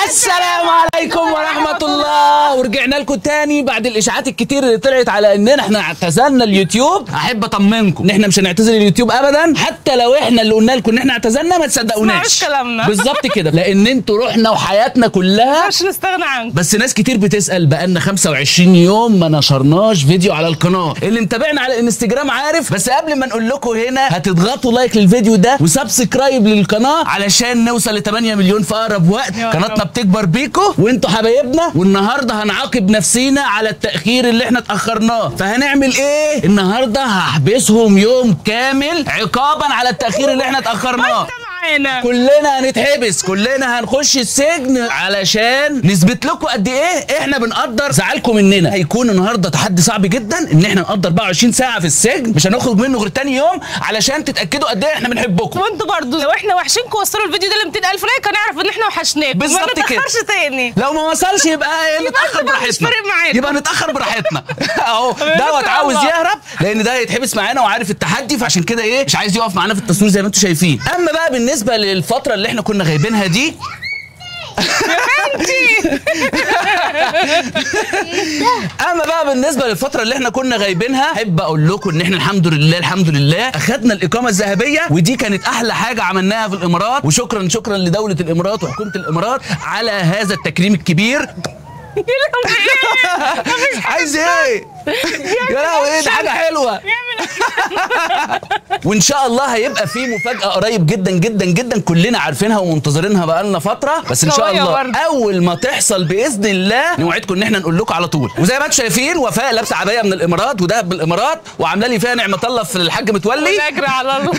السلام عليكم ورحمة الله ورجعنا لكم تاني بعد الإشاعات الكتير اللي طلعت على إننا إحنا اعتزلنا اليوتيوب أحب أطمنكم إن إحنا مش هنعتزل اليوتيوب أبدا حتى لو إحنا اللي قلنا لكم إن إحنا اعتزلنا ما تصدقوناش تسمعوش كلامنا. بالظبط كده لأن أنتوا روحنا وحياتنا كلها مش نستغنى عنك بس ناس كتير بتسأل بقالنا 25 يوم ما نشرناش فيديو على القناة اللي متابعنا على الانستجرام عارف بس قبل ما نقول لكم هنا هتضغطوا لايك للفيديو ده وسبسكرايب للقناة علشان نوصل ل 8 مليون في أقرب وقت يا قناتنا رب. بتكبر بيكو وانتوا حبايبنا والنهارده هنعاقب نفسينا على التأخير اللي احنا اتأخرناه فهنعمل ايه النهارده هحبسهم يوم كامل عقابا على التأخير اللي احنا اتأخرناه انت معانا كلنا هنتحبس كلنا هنخش السجن علشان نثبت لكم قد ايه احنا بنقدر زعلكم مننا هيكون النهارده تحدي صعب جدا ان احنا نقدر 24 ساعه في السجن مش هنخرج منه غير تاني يوم علشان تتاكدوا قد ايه احنا بنحبكم وانتوا برضو لو اححنا وحشينكم وصلوا الفيديو ده ل 200000 لايك هنعرف ان احنا وحشناكم بالظبط ما كده. نتاخرش تاني لو ما وصلش يبقى إيه، نتاخر انتوا بقى مش براحتنا فارق معانا. يبقى نتاخر براحتنا اهو إن دوت شاء عاوز الله. يهرب لان ده هيتحبس معانا وعارف التحدي فعشان كده ايه مش عايز يقف معانا في التصوير زي ما انتم شايفين اما بقى بالنسبه للفتره اللي احنا كنا غايبينها دي اما بقى بالنسبه للفتره اللي احنا كنا غايبينها احب اقول لكم ان احنا الحمد لله الحمد لله اخدنا الاقامه الذهبيه ودي كانت احلى حاجه عملناها في الامارات وشكرا شكرا لدوله الامارات وحكومه الامارات على هذا التكريم الكبير عايز ايه يا لهوي ايه ده حاجه حلوه وان شاء الله هيبقى في مفاجاه قريب جدا جدا جدا كلنا عارفينها ومنتظرينها بقالنا فتره بس ان شاء قوية الله برضه. اول ما تحصل باذن الله نوعدكم ان احنا نقول لكم على طول وزي ما انتم شايفين وفاء لابسه عبايه من الامارات ودهب من الامارات وعامله لي فيها نعمه الله في الحاج متولي نجري على الله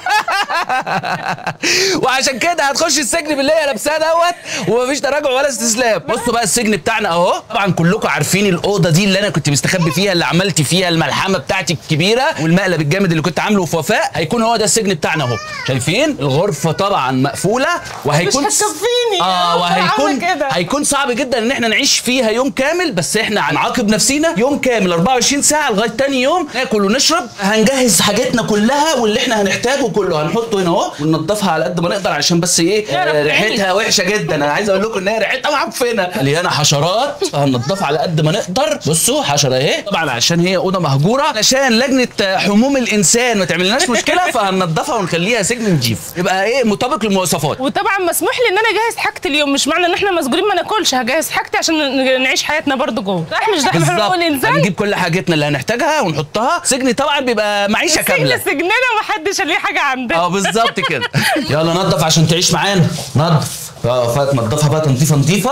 وعشان كده هتخش السجن باللي هي لابساه دوت ومفيش تراجع ولا استسلام بصوا بقى السجن بتاعنا اهو طبعا كلكم عارفين الاوضه دي اللي انا كنت مستخبي فيها اللي عملت فيها الملحمه بتاعتي الكبيره والمقلب الجامد اللي كنت عامله في وفاء هيكون هو ده السجن بتاعنا اهو شايفين الغرفه طبعا مقفوله وهيكون مش هتكفيني. اه آه، وهيكون عامل كده. هيكون صعب جدا ان احنا نعيش فيها يوم كامل بس احنا هنعاقب نفسينا يوم كامل 24 ساعه لغايه تاني يوم ناكل ونشرب هنجهز حاجتنا كلها واللي احنا هنحتاجه كله هنحطه هنا اهو وننضفها على قد ما نقدر عشان بس ايه يا رب آه، ريحتها وحشه جدا انا عايز اقول لكم ان هي ريحتها معفنه مليانه حشرات فهننضفها على قد ما نقدر بصوا حشره اهي طبعا عشان هي اوضه مهجوره علشان لجنه آه، حموم الانسان ما تعملناش مشكله فهننضفها ونخليها سجن نضيف يبقى ايه مطابق للمواصفات وطبعا مسموح لي ان انا اجهز حاجتي اليوم مش معنى ان احنا مسجونين ما ناكلش هجهز حاجتي عشان ن- نعيش حياتنا برضو جوه صح مش ده احنا بالظبط بنقول انسان هنجيب كل حاجتنا اللي هنحتاجها ونحطها سجن طبعا بيبقى معيشه سجن كامله سجننا ومحدش ليه حاجه عندنا اه بالظبط كده يلا نضف عشان تعيش معانا نضف اه فات نضفها بقى تنظيفه نظيفه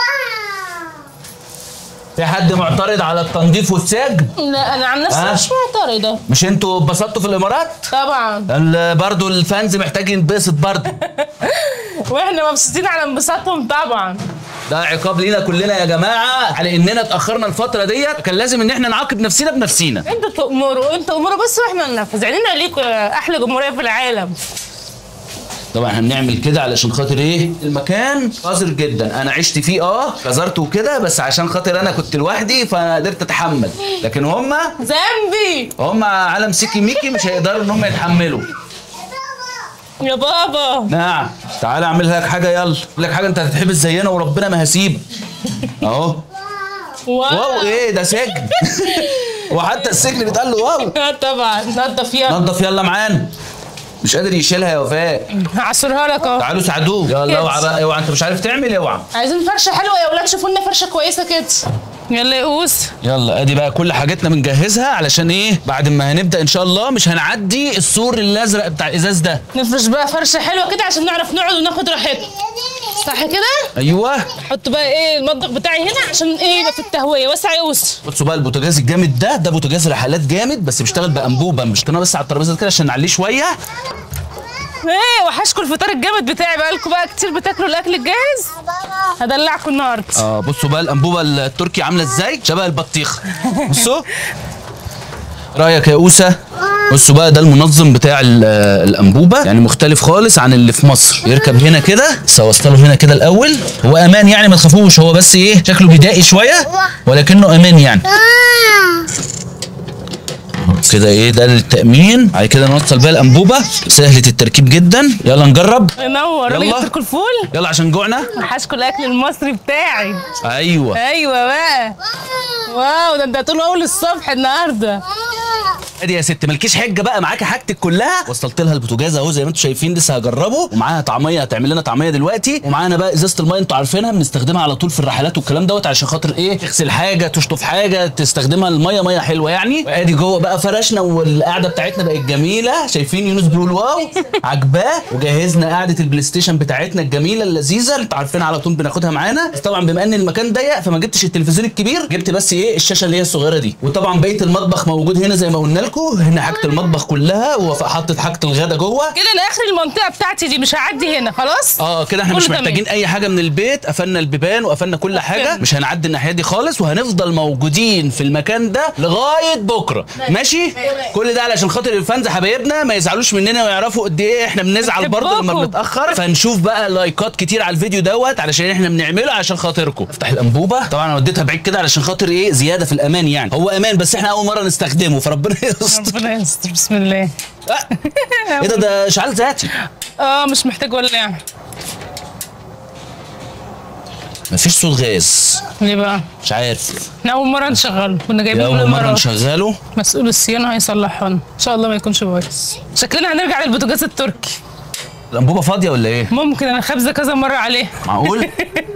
في حد معترض على التنظيف والسجن لا انا عن نفسي آه. مش معترضه مش انتوا اتبسطتوا في الامارات طبعا ال- برضو الفانز محتاج ينبسط برضو واحنا مبسوطين على انبساطهم طبعا ده عقاب لينا كلنا يا جماعه على اننا اتاخرنا الفتره ديت كان لازم ان احنا نعاقب نفسنا بنفسنا انتوا تأمروا انتوا امروا بس واحنا ننفذ عينينا ليكوا يا احلى جمهوريه في العالم طبعا هنعمل كده علشان خاطر ايه المكان قذر جدا انا عشت فيه اه قذرت وكده بس عشان خاطر انا كنت لوحدي فقدرت اتحمل لكن هما ذنبي هما عالم سيكي ميكي مش هيقدروا ان هم يتحملوا يا بابا نعم تعالى اعمل لك حاجه يلا اقول لك حاجه انت هتتحبس زينا وربنا ما هسيب اهو واو ايه ده سجن وحتى السجن بيتقال له واو آه طبعا نضف يلا نضف يلا معانا مش قادر يشيلها يا وفاء هعصرها لك اهو تعالوا ساعدوه يلا اوعى بقى اوعى انت مش عارف تعمل اوعى عايزين فرشه حلوه يا اولاد شوفوا لنا فرشه كويسه كده يلا يا قوس يلا ادي بقى كل حاجتنا بنجهزها علشان ايه بعد ما هنبدا ان شاء الله مش هنعدي السور الازرق بتاع الازاز ده نفرش بقى فرشه حلوه كده عشان نعرف نقعد وناخد راحتنا صح كده ايوه حط بقى ايه المطبخ بتاعي هنا عشان ايه يبقى في التهويه وسع يا قوس بصوا بقى البوتاجاز الجامد ده ده بوتاجاز رحلات جامد بس بيشتغل بانبوبه مش كنا بس على الترابيزه كده عشان نعليه شويه ايه وحشكم الفطار الجامد بتاعي بقالكم بقى كتير بتاكلوا الاكل الجاهز هدلعكم النهارده اه بصوا بقى الانبوبه التركي عامله ازاي شبه البطيخ بصوا رايك يا اوسه بصوا بقى ده المنظم بتاع ال- الانبوبه يعني مختلف خالص عن اللي في مصر يركب هنا كده سوست له هنا كده الاول هو امان يعني ما تخافوش هو بس ايه شكله بدائي شويه ولكنه امان يعني كده ايه ده للتامين بعد كده نوصل بقى الانبوبه سهله التركيب جدا يلا نجرب نور انا يلا. جبت لكم الفول يلا عشان جوعنا وحشكوا الاكل المصري بتاعي ايوه ايوه بقى واو ده انت هتقولوا اول الصبح النهارده ادي يا ست مالكيش حجه بقى معاكي حاجتك كلها وصلت لها البوتاجاز اهو زي ما انتم شايفين لسه هجربه ومعاها طعميه هتعمل لنا طعميه دلوقتي ومعانا بقى ازازه الميه انتوا عارفينها بنستخدمها على طول في الرحلات والكلام دوت عشان خاطر ايه تغسل حاجه تشطف حاجه تستخدمها الميه ميه حلوه يعني وادي جوه بقى فرشنا والقعده بتاعتنا بقت جميله شايفين يونس بيقول واو عجباه وجهزنا قعده البلاي ستيشن بتاعتنا الجميله اللذيذه اللي انتوا عارفين على طول بناخدها معانا بس طبعا بما ان المكان ضيق فما جبتش التلفزيون الكبير جبت بس ايه الشاشه اللي هي الصغيره دي وطبعا بقيه المطبخ موجود هنا زي ما قلنا لكم هنا حاجه المطبخ كلها ووفاء حطت حاجه الغدا جوه كده انا اخر المنطقه بتاعتي دي مش هعدي هنا خلاص اه كده احنا كله مش تمام. محتاجين اي حاجه من البيت قفلنا البيبان وقفلنا كل حاجه مش هنعدي الناحيه دي خالص وهنفضل موجودين في المكان ده لغايه بكره ماشي كل ده علشان خاطر الفانز حبايبنا ما يزعلوش مننا ويعرفوا قد ايه احنا بنزعل برضه لما بنحبكم. بنتاخر فنشوف بقى لايكات كتير على الفيديو دوت علشان احنا بنعمله عشان خاطركم افتح الانبوبه طبعا انا وديتها بعيد كده علشان خاطر ايه زياده في الامان يعني هو امان بس احنا اول مره نستخدمه فربنا يستر ربنا يستر بسم الله آه. ايه ده ده اشعال ذاتي اه مش محتاج ولا يعني مفيش صوت غاز ليه بقى مش عارف احنا اول مره نشغله كنا جايبينه من اول مره الامارات نشغله مسؤول الصيانه هيصلحه لنا ان شاء الله ما يكونش بايظ شكلنا هنرجع للبوتاجاز التركي الانبوبه فاضيه ولا ايه ممكن انا خابزه كذا مره عليه معقول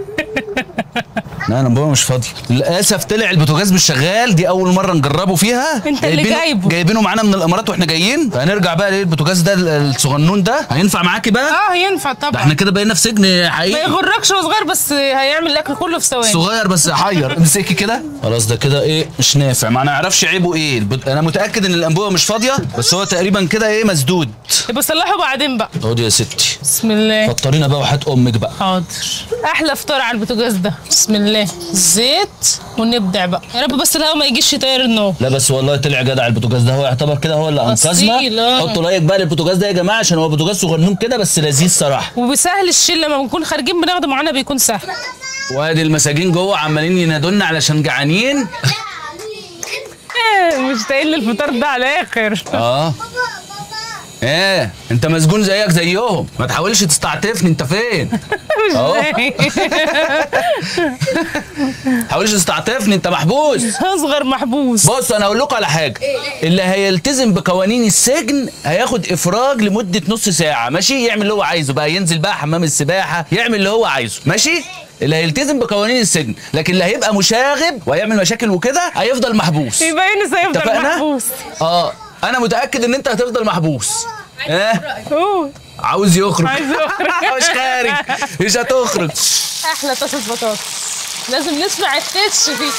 لا الانبوبه مش فاضيه للاسف طلع البوتاجاز مش شغال دي اول مره نجربه فيها انت اللي جايبينه- جايبه. جايبينه معانا من الامارات واحنا جايين فهنرجع بقى للبوتاجاز ده الصغنون ده هينفع معاكي بقى اه ينفع ده طبعا احنا كده بقينا في سجن ما حقيقي يغركش هو صغير بس هيعمل الاكل كله في ثواني صغير بس حير امسكي كده خلاص ده كده ايه مش نافع ما نعرفش عيبه ايه البت... انا متاكد ان الانبوبه مش فاضيه بس هو تقريبا كده ايه مسدود يبقى صلحه بعدين بقى خد يا ستي بسم الله فطرينا بقى وحات امك بقى حاضر احلى فطار على البوتاجاز ده بسم الله زيت ونبدع بقى يا رب بس الهوا ما يجيش يطير النوم لا بس والله طلع جدع البوتاجاز ده هو يعتبر كده هو اللي انقذنا أصيل، آه. حطوا لايك بقى للبوتاجاز ده يا جماعه عشان هو بوتاجاز صغنون كده بس لذيذ صراحه وبيسهل الشيل لما بنكون خارجين بناخده معانا بيكون سهل وادي المساجين جوه عمالين ينادونا علشان جعانين مشتاقين للفطار ده على الاخر اه ايه انت مسجون زيك زيهم ما تحاولش تستعطفني انت فين اهو تحاولش تستعطفني انت محبوس اصغر محبوس بص انا اقول لكم على حاجه اللي هيلتزم بقوانين السجن هياخد افراج لمده نص ساعه ماشي يعمل اللي هو عايزه بقى ينزل بقى حمام السباحه يعمل اللي هو عايزه ماشي اللي هيلتزم بقوانين السجن لكن اللي هيبقى مشاغب وهيعمل مشاكل وكده هيفضل محبوس يبقى يونس هيفضل اتفقنا محبوس اه انا متاكد ان انت هتفضل محبوس اه أوه. عاوز يخرج عايز يخرج. مش خارج مش هتخرج احلى طاسه بطاطس لازم نسمع التتش دي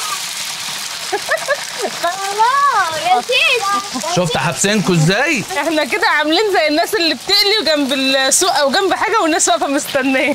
شفت حابسينكوا ازاي احنا كده عاملين زي الناس اللي بتقلي جنب السوق او جنب حاجه والناس واقفه مستنيه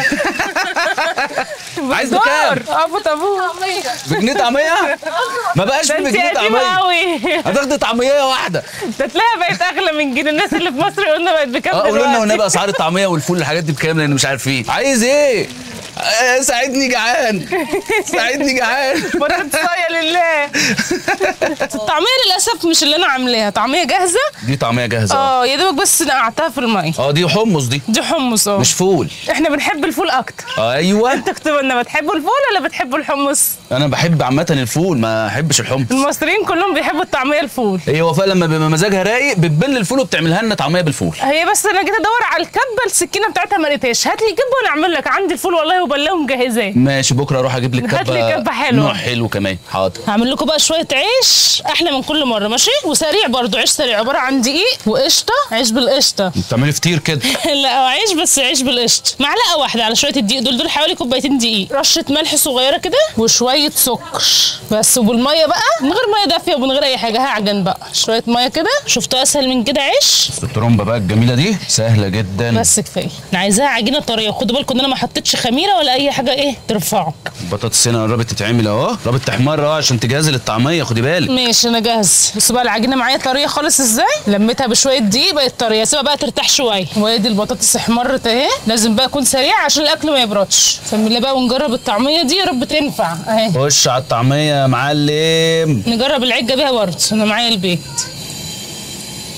عايز بالدور. بكام؟ ابو طابور بجنيه طعميه ما بقاش ده في انت بجنيه قديمه طعميه قوي هتاخدي طعميه واحده ده تلاقيها بقت اغلى من جنيه الناس اللي في مصر قلنا بقت بكام اه قولوا لنا دلوقتي؟ والنبي اسعار الطعميه والفول والحاجات دي بكام لان مش عارفين عايز ايه آه، ساعدني جعان ساعدني جعان بطاطسايه لله الطعميه للاسف مش اللي انا عاملاها طعميه جاهزه دي طعميه جاهزه اه اه يا دوبك بس نقعتها في الميه اه دي حمص دي دي حمص اه مش فول احنا بنحب الفول اكتر ايوه انتوا اكتبوا لنا بتحبوا الفول ولا بتحبوا الحمص انا بحب عامه الفول ما احبش الحمص المصريين كلهم بيحبوا الطعميه الفول هي وفاء لما بيبقى مزاجها رايق بتبل الفول وبتعملها لنا طعميه بالفول هي بس انا جيت ادور على الكبه السكينه بتاعتها ما لقيتهاش هات لي كبه وانا اعمل لك عندي الفول والله وبلاهم مجهزاه ماشي بكره اروح اجيب لك هات لي كبة حلوة. نوع حلو كمان حاضر هعمل لكم بقى شويه عيش احلى من كل مره ماشي وسريع برضو عيش سريع عباره عن دقيق وقشطه عيش بالقشطه بتعملي فطير كده لا هو عيش بس عيش بالقشطه معلقه واحده على شويه الدقيق دول دول حوالي كوبايتين دقيق رشه ملح صغيره كده وشويه سكر بس وبالميه بقى من غير ميه دافيه ومن غير اي حاجه هعجن بقى شويه ميه كده شفتوا اسهل من كده عيش الترومبه بقى الجميله دي سهله جدا بس كفايه انا عايزاها عجينه طريه خدوا بالكم ان انا ما حطيتش خميره ولا اي حاجه ايه ترفعه البطاطس هنا قربت تتعمل اهو قربت تحمر اهو عشان تجهزي للطعميه خدي بالك ماشي انا جاهز بصوا بقى العجينه معايا طريه خالص ازاي لميتها بشويه دقيق بقت طريه سيبها بقى ترتاح شويه وادي البطاطس احمرت اهي لازم بقى اكون سريع عشان الاكل ما يبردش بسم الله بقى ونجرب الطعميه دي يا رب تنفع اهي خش على الطعميه يا معلم نجرب العجه بيها برضه انا معايا البيت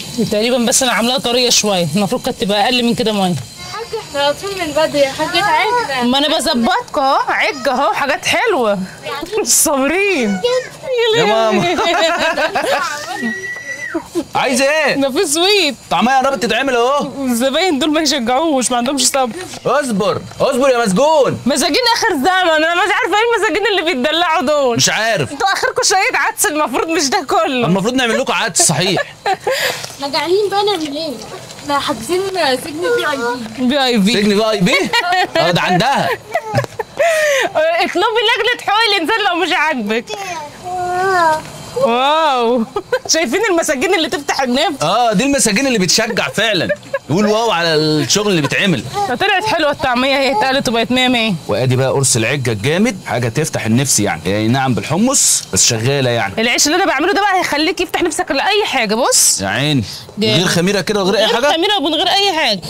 تقريبا بس انا عاملاها طريه شويه المفروض كانت تبقى اقل من كده ميه حاجة احنا واقفين من بدري يا حاجة عجلة ما انا بظبطك اهو عج اهو حاجات حلوه مش صابرين يا ماما. عايز ايه ده في سويت طعمها قربت تتعمل اهو الزباين دول ما يشجعوش ما عندهمش صبر اصبر اصبر يا مسجون مساجين اخر زمن انا مش عارفه ايه المساجين اللي بيتدلعوا دول مش عارف انتوا اخركم شويه عدس المفروض مش ده كله المفروض نعمل لكم عدس صحيح احنا جعانين بقى نعمل ايه؟ احنا حاجزين سجن في اي بي بي اي بي سجن في اي بي اه ده عندها اطلبي لجنه حقوق الانسان لو مش عاجبك واو شايفين المساجين اللي تفتح النفس اه دي المساجين اللي بتشجع فعلا يقول واو على الشغل اللي بيتعمل طلعت حلوه الطعميه هي اتقلت وبقت 100 100 وادي بقى قرص العجه الجامد حاجه تفتح النفس يعني يعني نعم بالحمص بس شغاله يعني العيش اللي انا بعمله ده بقى هيخليك يفتح نفسك لاي حاجه بص يا عيني من جامد. غير خميره كده وغير اي غير حاجه خميره ومن غير اي حاجه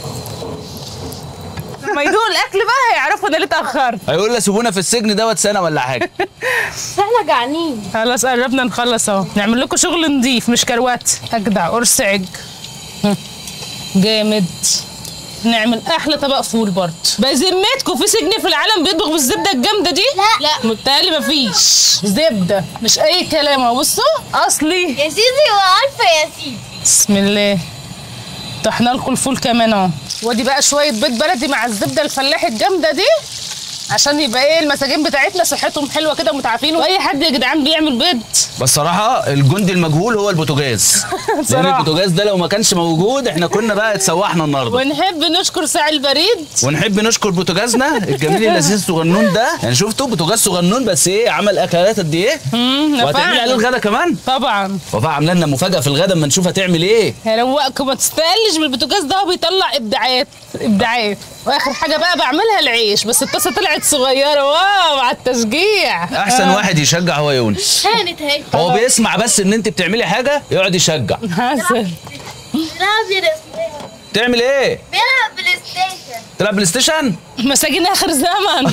ما يدوقوا الاكل بقى هيعرفوا انا ليه اتاخرت هيقول لي سيبونا في السجن دوت سنه ولا حاجه احنا جعانين خلاص قربنا نخلص اهو نعمل لكم شغل نضيف مش كروات اجدع قرص عج هم. جامد نعمل احلى طبق فول برضه بذمتكم في سجن في العالم بيطبخ بالزبده الجامده دي لا. لا. متهيألي مفيش زبده مش اي كلام اهو بصوا اصلي يا سيدي وعارفة يا سيدي بسم الله طحنا لكم الفول كمان اهو ودي بقى شويه بيض بلدي مع الزبده الفلاحي الجامده دي عشان يبقى ايه المساجين بتاعتنا صحتهم حلوه كده ومتعافين واي حد يا جدعان بيعمل بيض بس صراحه الجندي المجهول هو البوتاجاز لان صراحة. البوتاجاز ده لو ما كانش موجود احنا كنا بقى اتسوحنا النهارده ونحب نشكر ساعي البريد ونحب نشكر بوتاجازنا الجميل اللذيذ الصغنون ده يعني شفتوا بوتاجاز صغنون بس ايه عمل اكلات قد ايه امم وهتعملي عليه الغدا كمان طبعا وفاء عامله لنا مفاجاه في الغدا اما نشوف هتعمل ايه هروقكم ما تستقلش بالبوتاجاز ده هو بيطلع ابداعات ابداعات واخر حاجه بقى بعملها العيش بس الطاسه طلعت صغيره واو على التشجيع احسن آه. واحد يشجع هو يونس كانت هي هو بيسمع بس ان انت بتعملي حاجه يقعد يشجع حسن بيلعب بلاي تعمل ايه بيلعب بلاي ستيشن تلعب بلاي ستيشن مساجين اخر زمن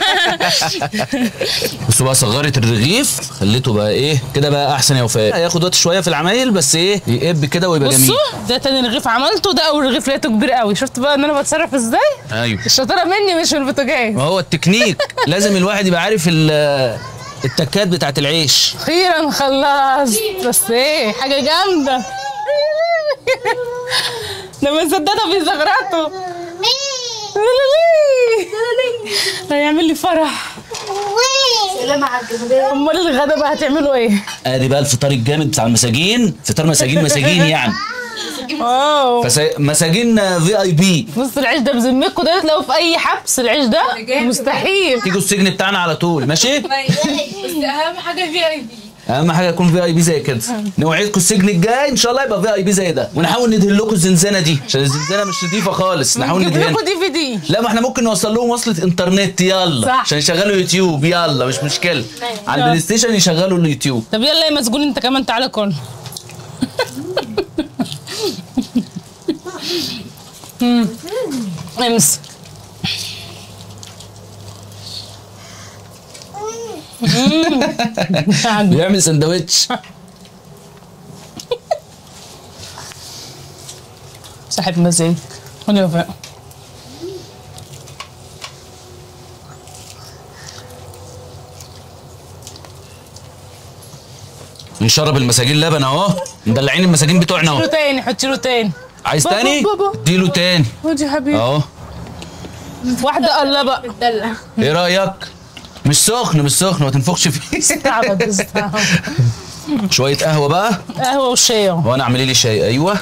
بصوا بقى صغرت الرغيف خليته بقى ايه كده بقى احسن يا وفاء هياخد وقت شويه في العمايل بس ايه يقب كده ويبقى جميل بصوا ده تاني رغيف عملته ده اول رغيف لقيته كبير قوي شفت بقى ان انا بتصرف ازاي ايوه الشطاره مني مش من البوتاجاز ما هو التكنيك لازم الواحد يبقى عارف ال- التكات بتاعت العيش اخيرا خلصت بس ايه حاجه جامده ده من سداده بيزغرطوا هيعمل لي فرح سلام على الجمدان امال الغدا بقى هتعملوا ايه ادي بقى الفطار الجامد بتاع المساجين فطار مساجين مساجين يعني واو فس- مساجين في اي بي بص العيش ده بذمتكم ده تلاقوه في اي حبس العيش ده مستحيل تيجوا السجن بتاعنا على طول ماشي بس اهم حاجة في اي بي اهم حاجه يكون في اي بي زي كده نوعدكم السجن الجاي ان شاء الله يبقى في اي بي زي ده ونحاول ندهن لكم الزنزانه دي عشان الزنزانه مش نظيفه خالص نحاول نجيب ندهن لكم دي في دي لا ما احنا ممكن نوصل لهم وصله انترنت يلا صح. عشان يشغلوا يوتيوب يلا مش مشكله على البلاي ستيشن يشغلوا اليوتيوب طب يلا يا مسجون انت كمان تعالى كل مم. امسك مم. بيعمل سندوتش صاحب مزاج خد يا وفاء نشرب المساجين لبن اهو مدلعين المساجين بتوعنا له اهو تاني حطي له تاني عايز بابا، تاني بابا. اديله تاني خد يا حبيبي اهو واحدة قلة بقى بتدلع ايه رايك مش سخن مش سخن ما تنفخش فيه استعبط استعبط. شويه قهوه بقى قهوة وشاي اهو وانا اعملي لي شاي ايوه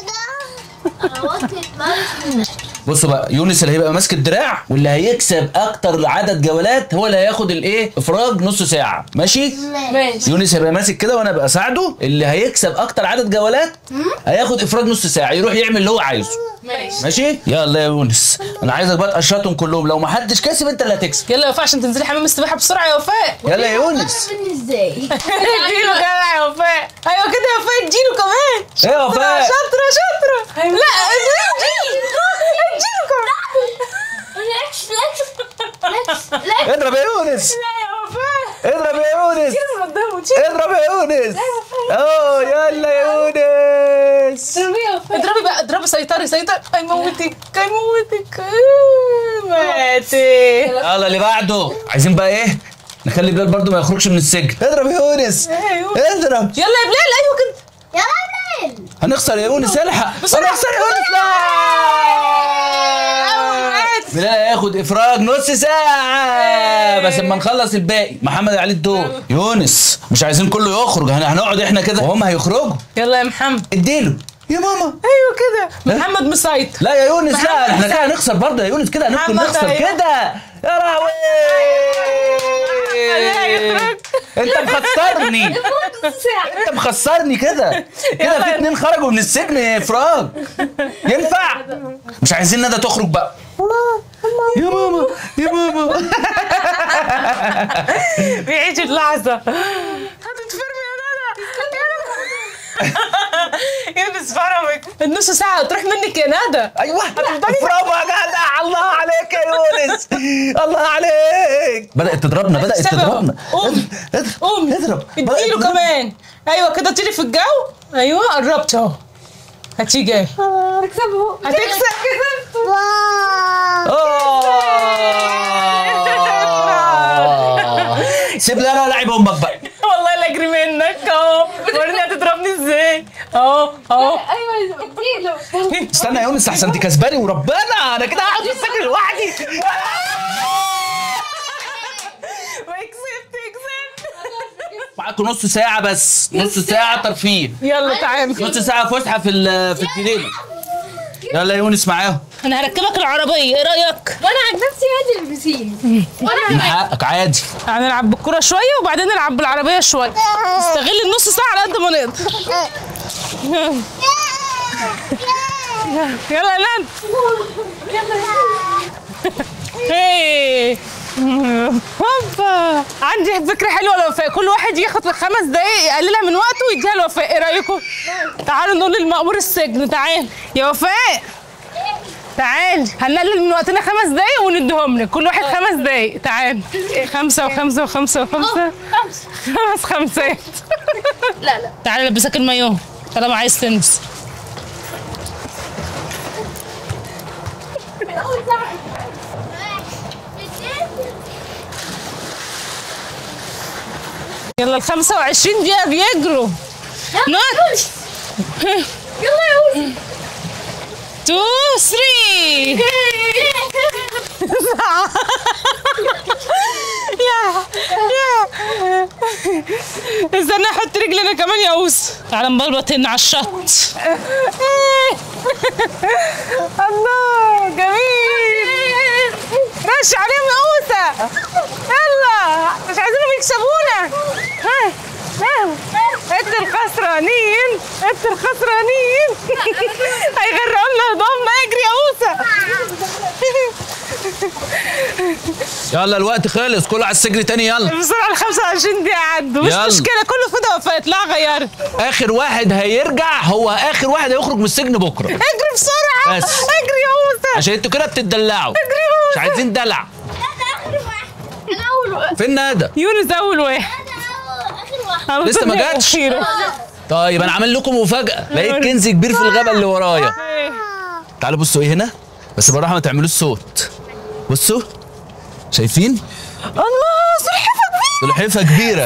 بصوا بقى يونس اللي هيبقى ماسك الدراع واللي هيكسب اكتر عدد جولات هو اللي هياخد الايه افراج نص ساعه ماشي ماشي يونس هيبقى ماسك كده وانا ابقى اساعده اللي هيكسب اكتر عدد جولات هياخد افراج نص ساعه يروح يعمل اللي هو عايزه ماشي ماشي يلا يا يونس انا عايزك بقى تقشطهم كلهم لو ما حدش كسب انت اللي هتكسب يلا يا وفاء عشان تنزلي حمام السباحة بسرعة يا وفاء يلا يا يونس ازاي اديله كمان يا وفاء ايوه كده يا وفاء اديله كمان ايه يا وفاء شاطرة شاطرة لا اديله اديله كمان لا لا لا اضرب يا يونس لا يا وفاء اضرب يا يونس قدامه شيل اضرب يا يونس اوه يلا يا يونس اضربي بقى اضربي سيطري سيطري هيموتك هيموتك آه، ماتي يلا اللي بعده عايزين بقى ايه نخلي بلال برضو ما يخرجش من السجن اضرب يا يونس أيوة. اضرب يلا يا بلال ايوه كده يلا بلال هنخسر يا يونس الحق بسرعة. هنخسر يا يونس لا بلال هياخد افراج نص ساعة بس اما نخلص الباقي محمد عليه الدور يونس مش عايزين كله يخرج هن- هنقعد احنا كده وهم هيخرجوا يلا يا محمد اديله يا ماما ايوه كده محمد مسيطر لا يا يونس لا محمد احنا كده حسن. هنخسر برضه يا يونس كده هندخل محمد نخسر أيوة. كده يا لهوي هيخرج. انت مخسرني انت مخسرني كده كده يلا. في اتنين خرجوا من السجن افراج ينفع مش عايزين ندى تخرج بقى يا ماما يا ماما بيعيش اللحظة هتتفرمي يا ندى يونس فرمك النص ساعة تروح منك يا ندى ايوه برافو يا جدع الله عليك يا يونس الله عليك بدات تضربنا بدات تكسبها. تضربنا قومي. اضرب قومي اضرب بدأت اديله تضرب. كمان ايوه كده طيري في الجو ايوه قربت اهو هتيجي اهي هتكسبه هتكسب كسبت آه. سيب لي انا لعب امك بقى والله لا اجري منك اهو وريني هتضربني ازاي اهو اهو ايوه اديله استنى يا يونس احسن انت كسباني وربنا انا كده هقعد في السجن لوحدي وكسبت كسبت معاكم نص ساعة بس نص ساعة ترفيه يلا تعالى نص ساعة فسحة في ال- في الجنينة يلا يا يونس معاهم انا هركبك العربيه ايه رايك وانا عن نفسي هادي البسين من وانا حقك عادي هنلعب بالكرة شوية وبعدين نلعب بالعربية شوية نستغل النص ساعة على قد ما نقدر يلا يا نان هي هوبا عندي فكرة حلوة لوفاء كل واحد ياخد خمس دقايق يقللها من وقته ويديها لوفاء ايه رأيكم؟ تعالوا نقول للمأمور السجن تعال يا وفاء تعال هنقلل من وقتنا خمس دقايق ونديهم لك كل واحد خمس دقايق تعال خمسة وخمسة وخمسة وخمسة خمسة خمس خمسات لا لا تعال لبسك المايوه طالما عايز تنس من اول ساعة يلا ال 25 دقيقة بيجروا نط يلا يا يوسف 2 3 يا يا استنى احط رجلي انا كمان يا اوس تعال نبلبط هنا على الشط الله جميل ماشي عليهم يا اوسه يلا مش عايزينهم يكسبونا ها ها انت الخسرانين انت الخسرانين هيغرقوا لنا هدومنا اجري يا اوسه يلا الوقت خلص كله على السجن تاني يلا بسرعه ال 25 دقيقة عدوا مش يلا. مشكلة كله فدا وفات لا غيرت اخر واحد هيرجع هو اخر واحد هيخرج من السجن بكره اجري بسرعة بس. اجري يا موسى عشان انتوا كده بتدلعوا اجري يا مش موسى عايزين دلع اخر واحد انا اول واحد فين ندى يونس اول واحد انا اخر واحد أنا لسه ما مستنية جاتش؟ الأخيرة. طيب انا عامل لكم مفاجاه لقيت كنز كبير في الغابه اللي ورايا إيه. تعالوا بصوا ايه هنا بس بالراحه ما تعملوش صوت بصوا شايفين الله سلحفة كبيرة سلحفاه كبيره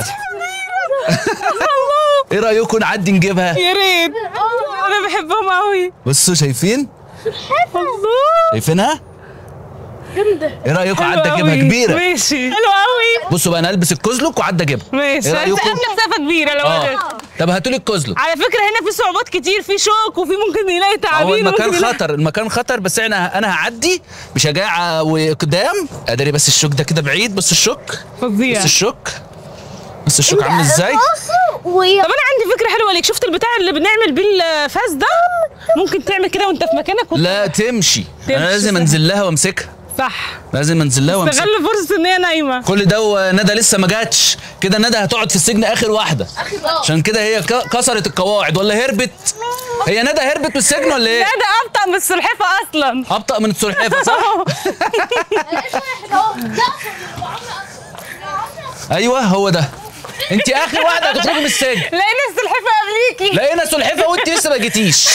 ايه رايكم نعدي نجيبها يا ريت انا بحبهم قوي بصوا شايفين الله شايفينها ايه رايكم حلو عدى اجيبها قوي. كبيره ماشي حلو قوي بصوا بقى انا البس الكزلك وعدى اجيبها ماشي ايه بس رايكم قبل مسافة كبيرة لو اه قدرت طب هاتوا لي الكزلك على فكرة هنا في صعوبات كتير في شوك وفي ممكن يلاقي هو تعابين المكان وممكن يلاقي- خطر المكان خطر بس انا انا هعدي بشجاعه وقدام ادري بس الشوك ده كده بعيد بص الشوك فظيع بص الشوك بص الشوك عامل ازاي ويا طب انا عندي فكرة حلوة ليك شفت البتاع اللي بنعمل بيه الفاس ده ممكن تعمل كده وانت في مكانك وت- لا تمشي انا تمشي لازم صح. انزل لها وامسكها صح لازم انزل لها وامسكها استغل فرصة ان هي نايمة كل ده وندى لسه ما جاتش كده ندى هتقعد في السجن اخر واحده عشان كده هي ك- كسرت القواعد ولا هربت هي ندى هربت من السجن ولا ايه لا ده ابطأ من السلحفة اصلا ابطا من السلحفاه صح ايوه هو ده انت اخر واحده هتخرجي من السجن لقينا السلحفاه قبليكي لقينا سلحفاه وانت لسه ما جيتيش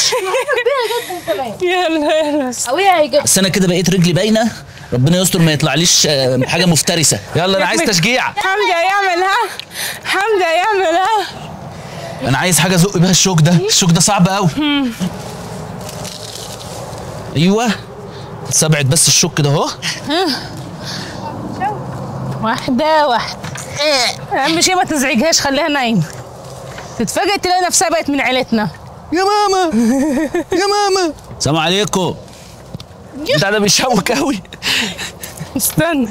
يلا يلا قوية هيجيب بس انا كده بقيت رجلي باينه ربنا يستر ما يطلعليش آه، حاجه مفترسه يلا انا عايز تشجيع حمدي هيعملها حمدي هيعملها انا عايز حاجه ازق بيها الشوك ده الشوك ده صعب قوي ايوه استبعد بس الشوك ده اهو واحدة واحدة أهم شيء ما تزعجهاش خليها نايمة تتفاجئ تلاقي نفسها بقت من عيلتنا يا ماما يا ماما السلام عليكم بتاع ده بيشوك قوي استنى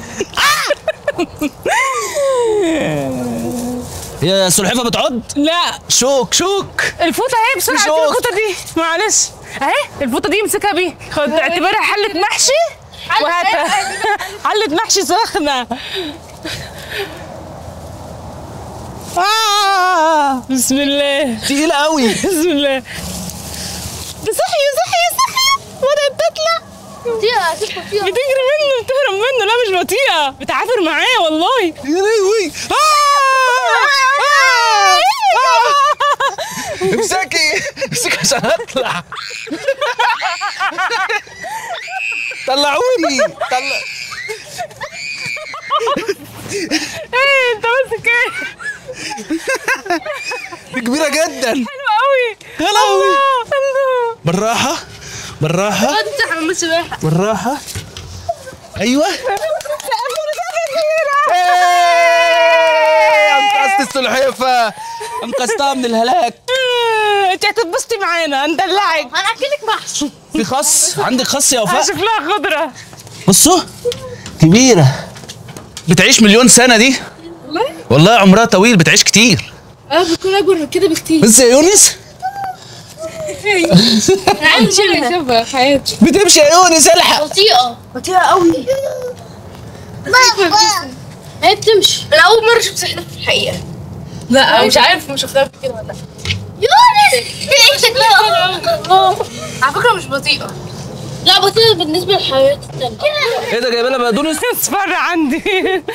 يا سلحفاه بتعض لا شوك شوك الفوطة اهي بسرعة في هات شوك. الفوطة دي معلش اهي الفوطة دي امسكها بيها خد اعتبرها حلة محشي وهاتها حلة محشي سخنة آه بسم الله تقيله قوي بسم الله ده صحي صحي صحي بدأت تطلع دي هتبقى فيها بتجري منه بتهرب منه لا مش بطيئة بتعافر معاه والله يا لهوي امسكي امسكي عشان اطلع طلعوني طلع ايه انت ماسك ايه دي كبيره جدا حلو قوي يا لهوي الله بالراحه بالراحه انت حمام سباحة بالراحه ايوه إيه، انقذت السلحفاه انقذتها من الهلاك انت هتتبسطي معانا ندلعك هنحكي لك محشي في خص عندك خص يا وفاء هشوف لها خضرة بصوا كبيرة بتعيش مليون سنة دي والله والله عمرها طويل بتعيش كتير اه بتكون اكبر من كده بكتير بس يا يونس انا عايز اشيلها اشوفها في حياتي بتمشي يا يونس الحق بطيئة بطيئة قوي هي بتمشي انا اول مرة اشوف سحلفة في الحقيقة لا مش عارف مش شفتها قبل كده ولا لا يونس ايه شكلها على فكرة مش بطيئة لا بطيئة بالنسبة للحيوانات التانية ايه ده جايبه لها بقدونس اصفر عندي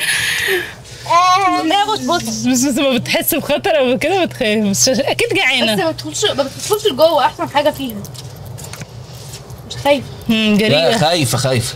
لا بص بص بس بس ما بتحس بخطر او كده بتخاف بس اكيد بس جعانه ما تدخلش ما بتدخلش لجوه احسن حاجة فيها مش خايف مم، لا جريئه خايفة خايفة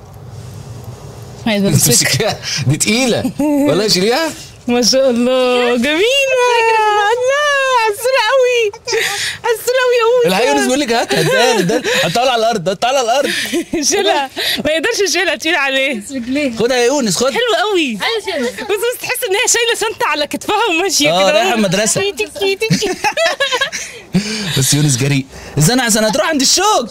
عايزه امسك تمسكيها دي تقيلة ولا شيليها ما شاء الله جميله الله عسولة قوي عسولة قوي يا الحقيقة يونس بيقول لك هات هات هات حطها على الأرض حطها على الأرض شيلها ما يقدرش يشيلها تقيل عليه رجليه خدها يا يونس خد حلو قوي عايز اشيلها بس بس تحس ان هي شايله شنطه على كتفها وماشيه اه كده رايحة المدرسة تيكي تيكي. بس يونس جريء استنى عشان هتروح عند الشوك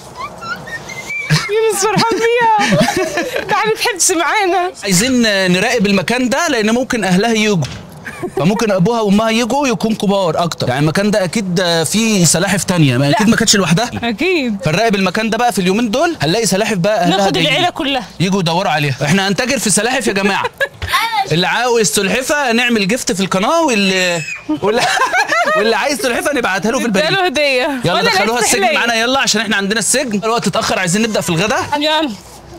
يونس فرحان بيها تعالي تحبس معانا عايزين نراقب المكان ده لان ممكن اهلها يجوا فممكن ابوها وامها يجوا يكون كبار اكتر يعني المكان ده اكيد فيه سلاحف تانية ما اكيد ما كانتش لوحدها اكيد فنراقب المكان ده بقى في اليومين دول هنلاقي سلاحف بقى اهلها ناخد جايين. العيله كلها يجوا يدوروا عليها احنا هنتاجر في السلاحف يا جماعه اللي عاوز سلحفه نعمل جفت في القناه واللي واللي, واللي عايز سلحفه نبعتها له في البريد اداله هديه يلا وأنا دخلوها لابسة السجن حلية. معانا يلا عشان احنا عندنا السجن الوقت اتاخر عايزين نبدا في الغداء يلا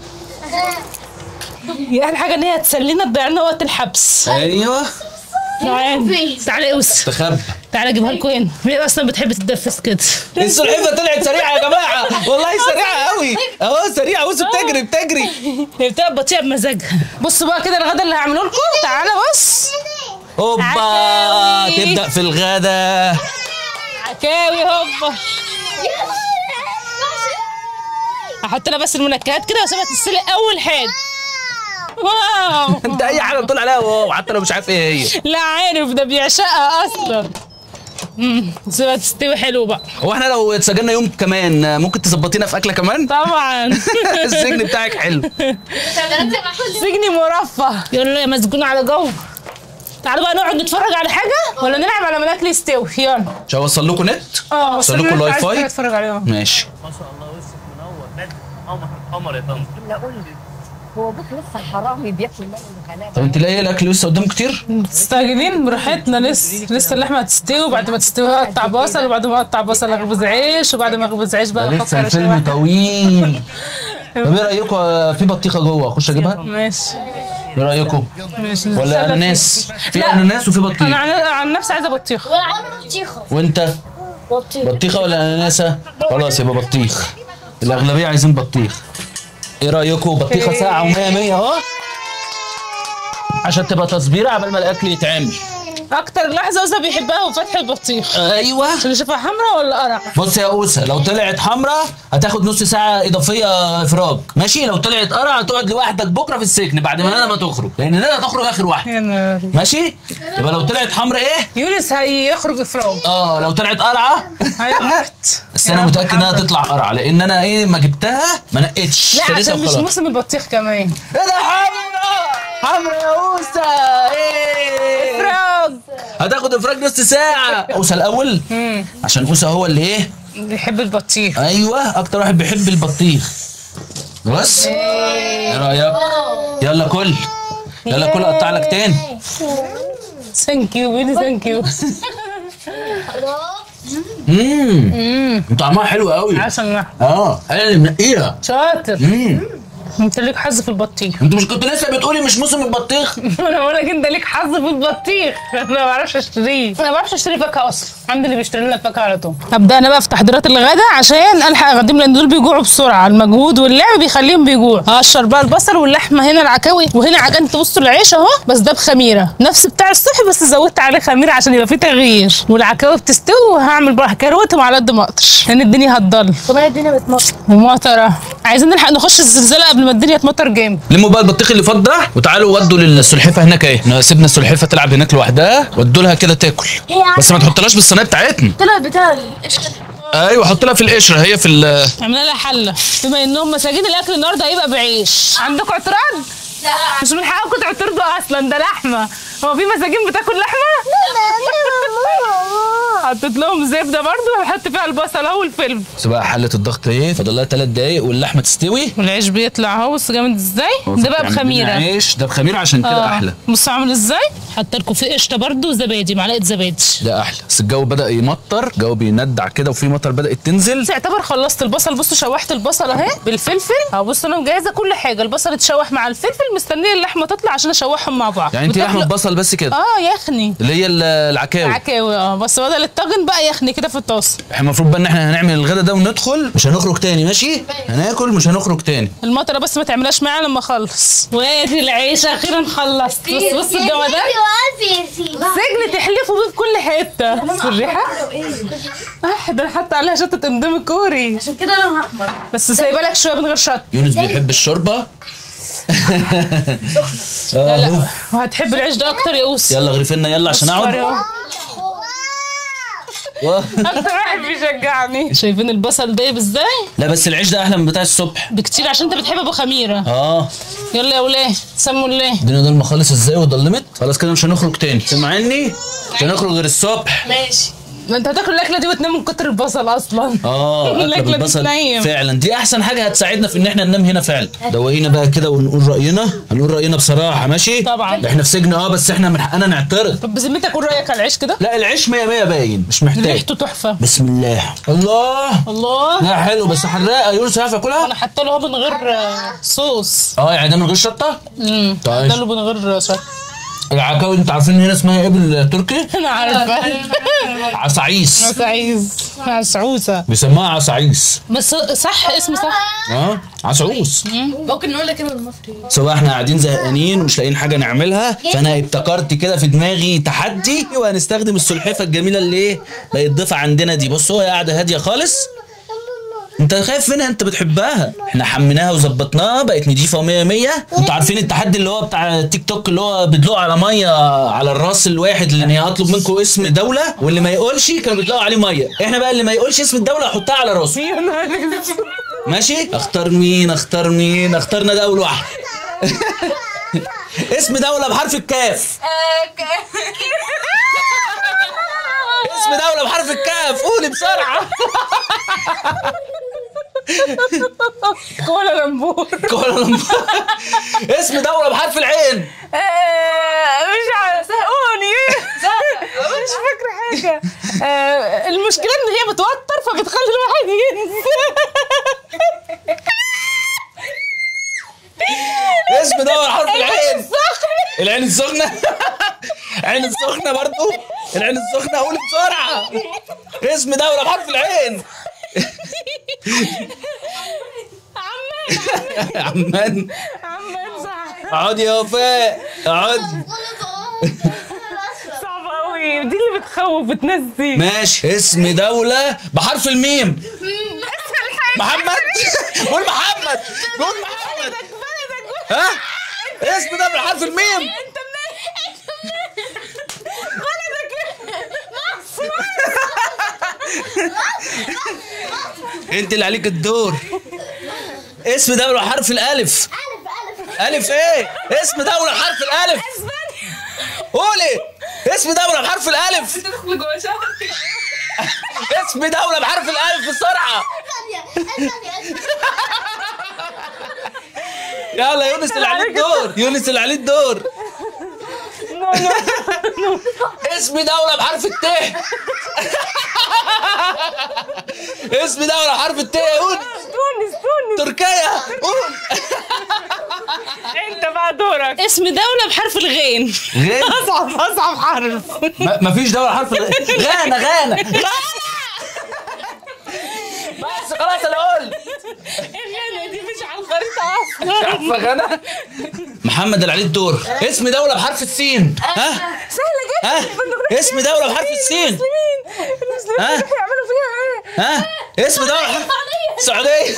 هي احلى حاجه ان هي تسلينا تضيع لنا وقت الحبس ايوه تعالى تعالى اوس تخبى تعالى اجيبها لكم هنا هي اصلا بتحب تتدفس كده السلحفه طلعت سريعه يا جماعه والله سريعه قوي اهو سريعه بص بتجري بتجري هي بتبقى بطيئه بمزاجها بصوا بقى كده الغدا اللي هعمله لكم تعالى بص هوبا عكاوي. تبدا في الغداء عكاوي هوبا هحط لها بس المنكهات كده واسيبها تتسلق اول حاجه واو انت اي حاجه بتقول عليها واو حتى لو مش عارف ايه هي لا عارف ده بيعشقها اصلا امم سيبها تستوي حلو بقى هو احنا لو اتسجلنا يوم كمان ممكن تظبطينا في اكله كمان طبعا السجن بتاعك حلو سجني مرفه يلا يا مسجون على جو تعالوا بقى نقعد نتفرج على حاجه ولا نلعب على ما الاكل يستوي يلا مش هوصل لكم نت اه وصل لكم الواي فاي اتفرج عليهم ماشي ما شاء الله وشك منور بدر قمر قمر يا طنط لا قول لي هو ابوك لسه حرامي بياكل لحم الغلابه طب انت لاقي الاكل لسه قدامه كتير مستعجلين براحتنا لسه لسه اللحمه هتستوي وبعد ما تستوي اقطع بصل وبعد ما اقطع بصل اخبز عيش وبعد ما اخبز عيش بقى لسه افكر الفيلم اشوح طويل طب ايه رايكم في بطيخه جوه اخش اجيبها ماشي ايه رايكم ولا اناناس في اناناس وفي انا بطيخ عن, عن نفسي عايزه بطيخ ولا عامل بطيخة وانت بطيخه ولا اناناسه خلاص يبقى بطيخ الاغلبيه عايزين بطيخ ايه رايكم بطيخه ساعه و100 100 اهو عشان تبقى تصبيره عبال ما الاكل يتعمل اكتر لحظه اوسه بيحبها هو فتح البطيخ ايوه عشان يشوفها حمرا ولا قرع بص يا اوسه لو طلعت حمراء هتاخد نص ساعه اضافيه افراج ماشي لو طلعت قرع هتقعد لوحدك بكره في السجن بعد ما انا ما تخرج لان انا هتخرج اخر واحده يا نهار. ماشي يبقى لو طلعت حمراء ايه يونس هيخرج افراج اه لو طلعت قرعه هيموت بس انا متاكد انها تطلع قرعه لان انا ايه ما جبتها ما نقتش لا اشتريتها عشان مش وخلاص. موسم البطيخ كمان ايه ده حمراء حمراء يا اوسه ايه افراج هتاخد افراج نص ساعه اوسه الاول عشان اوسه هو اللي ايه بيحب البطيخ ايوه اكتر واحد بيحب البطيخ بص ايه رايك يلا كل يلا كل اقطع لك تاني ثانك يو بيقول ثانك يو امم طعمها حلو قوي عشان اه انا اللي منقيها شاطر امم انت ليك حظ في البطيخ انت مش كنت لسه بتقولي مش موسم البطيخ انا بقول لك انت ليك حظ في البطيخ انا ما بعرفش اشتريه انا ما بعرفش اشتري فاكهه اصلا عندي اللي بيشتري لنا الفاكهه على طول هبدا انا بقى في تحضيرات الغداء عشان الحق اقدم لان دول بيجوعوا بسرعه المجهود واللعب بيخليهم بيجوعوا هقشر بقى البصل واللحمه هنا العكاوي وهنا عجنت بصوا العيش اهو بس ده بخميره نفس بتاع الصبح بس زودت عليه خميره عشان يبقى فيه تغيير والعكاوي بتستوي وهعمل بقى كروتهم على قد ما اقدر لان الدنيا هتضل كمان الدنيا بتمطر ومطره عايزين نلحق نخش الزلزال قبل ما الدنيا تمطر جامد لموا بقى البطيخ اللي فات ده وتعالوا ودوا للسلحفه هناك اهي سيبنا السلحفه تلعب هناك لوحدها ودوا لها كده تاكل بس ما تحطلهاش بالصينيه بتاعتنا طلع بتاع القشطة ايوه حط لها في القشره هي في ال عملنا لها حله بما انهم مساجين الاكل النهارده هيبقى بعيش عندكم اعتراض لا مش من حقكم تعترضوا اصلا ده لحمه هو في مساجين بتاكل لحمه حطيت لهم زبده برضو وهحط فيها البصل اهو والفلفل بس بقى حله الضغط ايه فاضل لها 3 دقايق واللحمه تستوي والعيش بيطلع اهو بص جامد ازاي ده بقى يعني بخميره عيش ده بخميره عشان كده آه. احلى بص عامل ازاي حط لكم فيه قشطه برضو وزبادي معلقه زبادي ده احلى بس الجو بدا يمطر الجو بيندع كده وفي مطر بدات تنزل بس اعتبر خلصت البصل بصوا شوحت البصل اهي بالفلفل اهو بصوا انا مجهزه كل حاجه البصل اتشوح مع الفلفل مستنيه اللحمه تطلع عشان اشوحهم مع بعض يعني انت وتاكلوا- لحمه بصل بس كده اه يخني اللي هي ال- العكاوي عكاوي اه بس بدل الطاجن بقى يخني كده في الطاسه احنا المفروض بقى ان احنا هنعمل الغدا ده وندخل مش هنخرج تاني ماشي هناكل مش هنخرج تاني المطره بس ما تعملهاش معايا لما اخلص وادي العيش اخيرا خلصت بص بص الجمدان سجن تحلفوا بيه في كل حته بص الريحه اه ده انا حاطه عليها شطه اندومي كوري عشان كده انا احمر بس سايبه لك شويه من غير شطه يونس بيحب الشوربه لا لا وهتحب العيش ده اكتر يا اوس يلا غرفنا يلا عشان اقعد اهو و- اكتر واحد بيشجعني شايفين البصل دايب ازاي لا بس العيش ده احلى من بتاع الصبح بكتير عشان انت بتحب ابو خميره اه يلا يا وليه سموا الله الدنيا ضلمه خالص ازاي وضلمت خلاص كده مش هنخرج تاني سامعني مش هنخرج غير الصبح ماشي ما انت هتاكل الاكله دي وتنام من كتر البصل اصلا اه الأكلة اكله دي بالبصل تنيم. فعلا دي احسن حاجه هتساعدنا في ان احنا ننام هنا فعلا دوقينا بقى كده ونقول راينا هنقول راينا بصراحه ماشي طبعا. احنا في سجن اه بس احنا من حقنا نعترض طب بذمتك قول رايك على العيش كده لا العيش 100 100 باين مش محتاج ريحته تحفه بسم الله الله الله لا حلو بس حراقه يونس عارف ياكلها انا حاطه له من غير آه، صوص اه يعني ده من غير شطه امم طيب. حاطه له من غير شطه العكاوي انت عارفين هنا اسمها ايه بالتركي انا عارفه عصعيس عايز عسعوسه بيسموها عصعيس بس صح اسم صح اه عصعوس ممكن نقول لك انا المصري سواء احنا قاعدين زهقانين ومش لاقيين حاجه نعملها فانا ابتكرت كده في دماغي تحدي وهنستخدم السلحفه الجميله اللي ايه بقت ضيفه عندنا دي بص هو قاعده هاديه خالص انت خايف منها انت بتحبها احنا حميناها وظبطناها بقت نضيفه 100 100 انتوا عارفين التحدي اللي هو بتاع تيك توك اللي هو بيدلقوا على ميه على الراس الواحد اللي يعني هطلب منكم اسم دوله واللي ما يقولش كانوا بيدلقوا عليه ميه احنا بقى اللي ما يقولش اسم الدوله احطها على راسه ماشي اختار مين اختار مين اخترنا ده اول واحد اسم دولة بحرف الكاف اسم دولة بحرف الكاف قولي بسرعة كوالالمبور كوالالمبور. اسم دولة بحرف العين مش عارفه قولي مش فاكره حاجه آه، المشكله ان هي بتوتر فبتخلي الواحد ينسى اسم دولة بحرف العين صح العين السخنة عين السخنة برضو العين السخنة قول بسرعة اسم دولة بحرف العين عمان عمان صح اقعدي يا وفاء اقعدي صعب قوي دي اللي بتخوف بتنسي ماشي اسم دولة بحرف الميم محمد قول محمد قول محمد ها اسم ده بحرف الميم انت اللي عليك الدور اسم دولة بحرف الالف الف ايه اسم دولة بحرف الالف قولي اسم دولة بحرف الالف اسم دولة بحرف الالف بسرعة يلا يونس اللي عليه الدور يونس اللي عليه الدور اسم دولة بحرف الت اسم دولة بحرف الت قول تونس تونس تركيا قول انت بقى دورك اسم دولة بحرف الغين غين اصعب اصعب حرف ما- مفيش دولة بحرف الغ- غانا غانا غانا بس خلاص انا قلت الغين دي مش على الخريطة مش اصلا عارفة غانا محمد اللي عليه الدور اسم دولة بحرف السين ها سهلة ها اسم دولة بحرف السين المسلمين ها؟ يعملوا فيها ايه؟ ها اسم دولة بحرف السعودية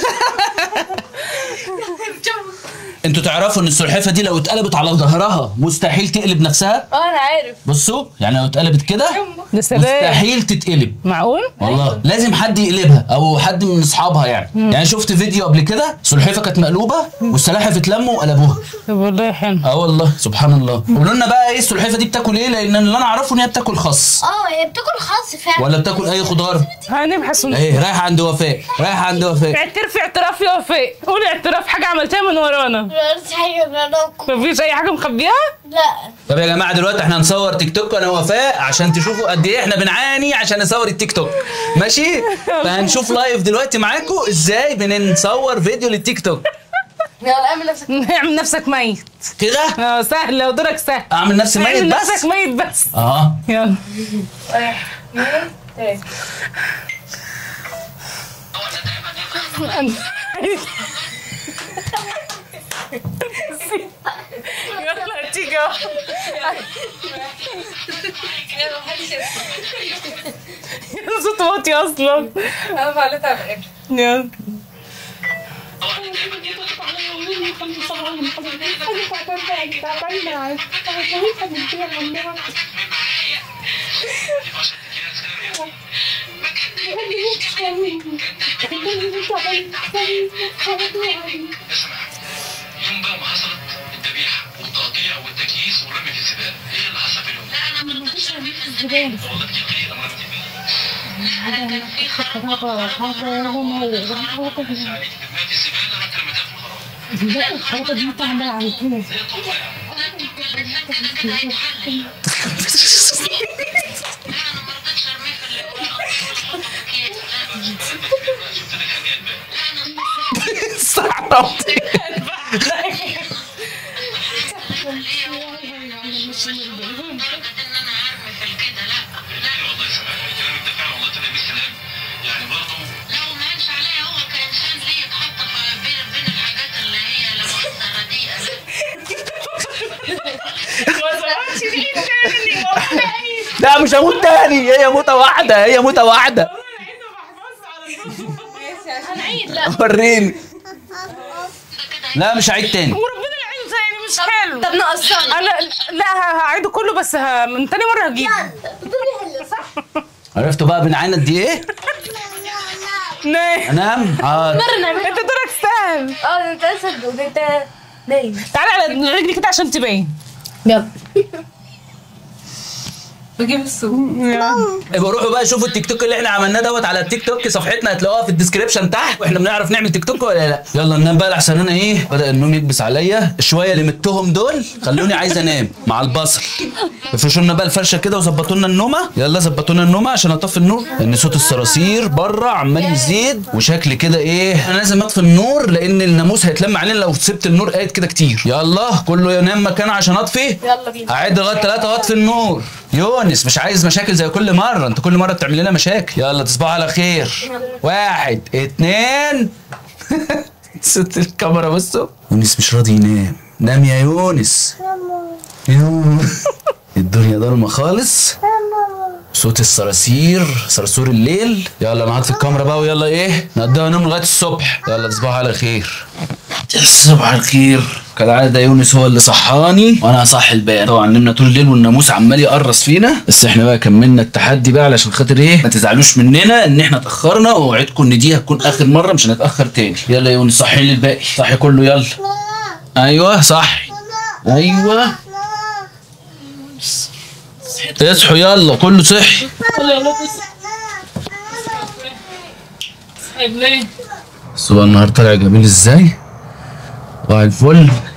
انتوا تعرفوا ان السلحفة دي لو اتقلبت على ظهرها مستحيل تقلب نفسها اه انا عارف بصوا يعني لو اتقلبت كده ده سلام مستحيل تتقلب معقول؟ والله لازم حد يقلبها او حد من اصحابها يعني يعني شفت فيديو قبل كده سلحفة كانت مقلوبة والسلاحف اتلموا وقلبوها طب والله حلو اه والله سبحان الله قولوا لنا بقى ايه السلحفة دي بتاكل ايه لان اللي انا اعرفه ان هي بتاكل خس اه هي بتاكل خس فعلا ولا بتاكل اي خضار هنبحث ون- ايه رايحة عند وفاء رايحة عند وفاء اعترفي اعتراف يا وفاء قولي اعتراف حاجة عملتها من ورانا صحيح غلطكم مفيش أي حاجة مخبيها؟ لا طب يا جماعه دلوقتي احنا هنصور تيك توك انا ووفاء عشان تشوفوا قد ايه احنا بنعاني عشان نصور التيك توك ماشي فهنشوف لايف دلوقتي معاكم ازاي بنصور فيديو للتيك توك يلا اعمل نفسك اعمل نفسك ميت كده اه سهل ودورك سهل اعمل نفسي ميت اعمل بس نفسك ميت بس اه يلا يلا تيجي صوت واطي اصلا انا فعلتها بقى يلا يوم بقى ما حصلت الذبيحه والتقطيع والتكييس والرمي في الزباله ايه اللي حصل في اليوم لا انا ما رميتش رميت في الزباله والله كتير كتير انا رميت فين عليك رميت الزباله رحت رميتها في الخراب شفت لك حاجه الباقي لكن والله سمعت كلامك ده فعلا والله طلع بالسلام يعني برضه لو ما هنش عليا هو كإنسان ليه يتحط في- بين بين الحاجات اللي هي لا مؤاخذة رديئة لا مش هموت تاني هي موتة واحدة هي موتة واحدة هنعيد لا وريني لا مش هعيد تاني وربنا العين تاني مش حلو طب نقصها انا لا ه- هعيده كله بس ه... من تاني مره هجيبه صح عرفتوا بقى بنعاند دي ايه؟ نايم انام حاضر انت دورك سهل اه انت اسد وانت نايم تعالى على رجلي كده عشان تبين يلا بجيب السوق يبقى روحوا بقى شوفوا التيك توك اللي احنا عملناه دوت على التيك توك صفحتنا هتلاقوها في الديسكربشن تحت واحنا بنعرف نعمل تيك توك ولا لا يلا ننام بقى لحسن انا ايه بدا النوم يكبس عليا الشويه اللي متهم دول خلوني عايز انام مع البصل افرشوا لنا بقى الفرشه كده وظبطوا لنا النومه يلا ظبطوا لنا النومه عشان اطفي النور لان صوت الصراصير بره عمال يزيد وشكل كده ايه انا لازم اطفي النور لان الناموس هيتلم علينا لو سبت النور قاعد كده كتير يلا كله ينام مكانه عشان اطفي يلا بينا اعد لغايه ثلاثة واطفي النور يونس مش عايز مشاكل زي كل مره انت كل مره بتعمل لنا مشاكل يلا تصبحوا على خير واحد اتنين صوت الكاميرا بصوا يونس مش راضي ينام نام يا يونس يونس الدنيا ضلمه خالص صوت الصراصير صرصور الليل يلا انا هطفي الكاميرا بقى ويلا ايه نقضيها نوم لغايه الصبح يلا تصبحوا على خير صباح الخير كالعادة يونس هو اللي صحاني وانا هصحي الباقي طبعا نمنا طول الليل والناموس عمال يقرص فينا بس احنا بقى كملنا التحدي بقى علشان خاطر ايه ما تزعلوش مننا ان احنا اتاخرنا واوعدكم ان دي هتكون اخر مره مش هنتاخر تاني يلا يا يونس صحي لي الباقي صحي كله يلا ايوه صحي ايوه اصحوا يلا كله صحي يلا يلا طيب ليه؟ الصبح النهار طالع جميل ازاي صباح الفل